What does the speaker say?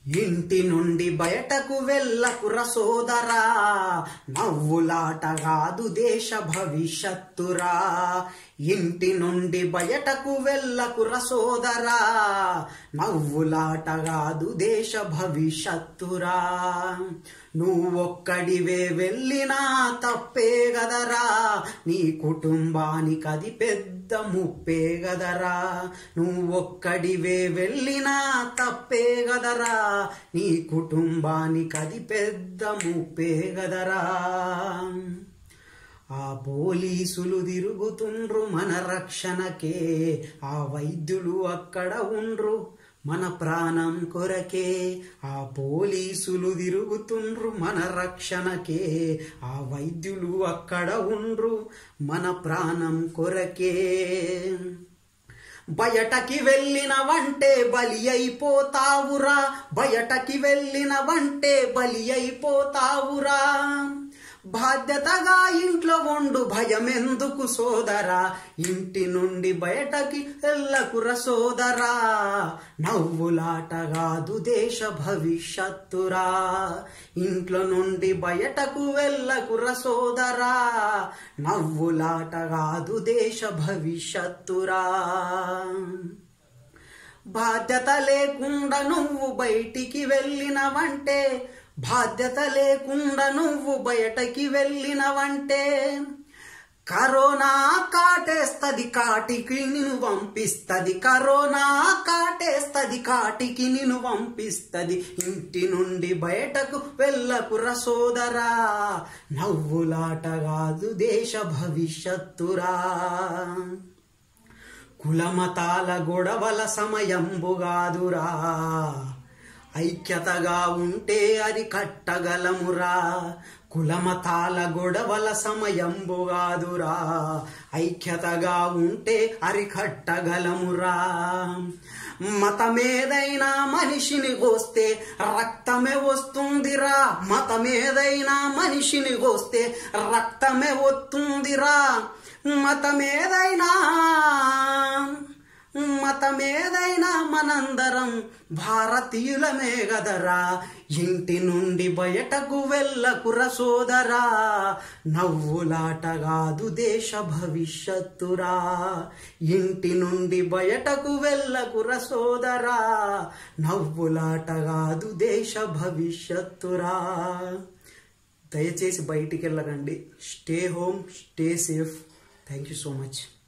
ఇంటి నుండి బయటకు వెళ్ళకుర సోదరా నవ్వులాట కాదు దేశ భవిష్యత్తురా ఇంటి నుండి బయటకు వెళ్ళకుర సోదరా నవ్వులాట కాదు దేశ భవిష్యత్తురా నువ్వొక్కడివే వెళ్ళినా తప్పే గదరా నీ కుటుంబానికి అది పెద్ద ముప్పే గదరా నువ్వొక్కడివే వెళ్ళినా తప్పే గదరా నీ కుటుంబానికి అది పెద్ద ముప్పే గదరా ఆ పోలీసులు తిరుగుతుండ్రు మన రక్షణకే ఆ వైద్యులు అక్కడ ఉండ్రు మన ప్రాణం కొరకే ఆ పోలీసులు తిరుగుతుండ్రు మన రక్షణకే ఆ వైద్యులు అక్కడ ఉండ్రు మన ప్రాణం కొరకే బయటకి వెళ్ళిన వంటే బలి అయిపోతావురా బయటకి వెళ్ళిన వంటే బలి అయిపోతావురా బాధ్యతగా ఇంట్లో ఉండు భయమెందుకు సోదరా ఇంటి నుండి బయటకి వెళ్ళకుర సోదరా నవ్వులాట కాదు దేశ భవిష్యత్తురా ఇంట్లో నుండి బయటకు వెళ్ళకుర సోదరా నవ్వులాట కాదు దేశ భవిష్యత్తురా బాధ్యత లేకుండా నువ్వు బయటికి వెళ్ళినవంటే బాధ్యత లేకుండా నువ్వు బయటకి వెళ్ళినవంటే కరోనా కాటేస్తది కాటికి నిన్ను పంపిస్తది కరోనా కాటేస్తది కాటికి నిన్ను పంపిస్తది ఇంటి నుండి బయటకు వెళ్ళకుర సోదరా నవ్వులాట కాదు దేశ భవిష్యత్తురా కులమతాల గొడవల సమయంబుగాదురా ఐక్యతగా ఉంటే అది కట్టగలమురా కులమతాల గొడవల సమయంబుగాదురా ఐక్యతగా ఉంటే అరికట్టగలమురా మతమేదైనా మనిషిని కోస్తే రక్తమే వస్తుందిరా మతమేదైనా మనిషిని కోస్తే రక్తమే వస్తుందిరా మతమేదైనా మతమేదైనా మనందరం భారతీయులమే గదరా ఇంటి నుండి బయటకు వెళ్ళకుర సోదరా నవ్వులాట కాదు దేశ భవిష్యత్తురా ఇంటి నుండి బయటకు వెళ్ళకుర సోదరా నవ్వులాట కాదు దేశ భవిష్యత్తురా దయచేసి బయటికి వెళ్ళకండి stay home stay safe thank you so much